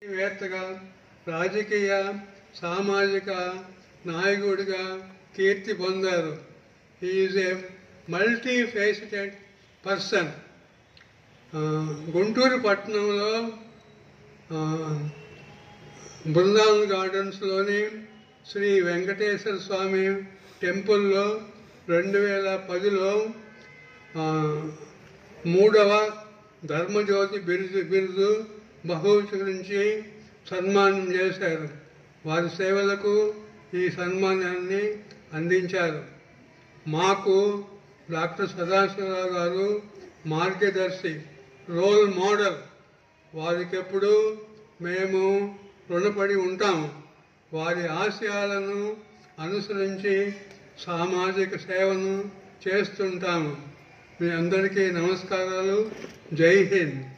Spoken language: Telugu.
వేత్తగా రాజకీయ సామాజిక నాయకుడిగా కీర్తి పొందారు is a multi faceted person Guntur పట్టణంలో ఆ, బృందావన్ గార్డెన్స్లోని శ్రీ వెంకటేశ్వర స్వామి టెంపుల్లో రెండు వేల పదిలో ఆ, మూడవ ధర్మజ్యోతి బిరుదు బిరుదు బహుకరించి సన్మానం చేశారు వారి సేవలకు ఈ సన్మానాన్ని అందించారు మాకు డాక్టర్ సదాశివరావు గారు మార్గదర్శి రోల్ మోడల్ వారికి ఎప్పుడు మేము రుణపడి ఉంటాము వారి ఆశయాలను అనుసరించి సామాజిక సేవను చేస్తుంటాము మీ అందరికీ నమస్కారాలు జై హింద్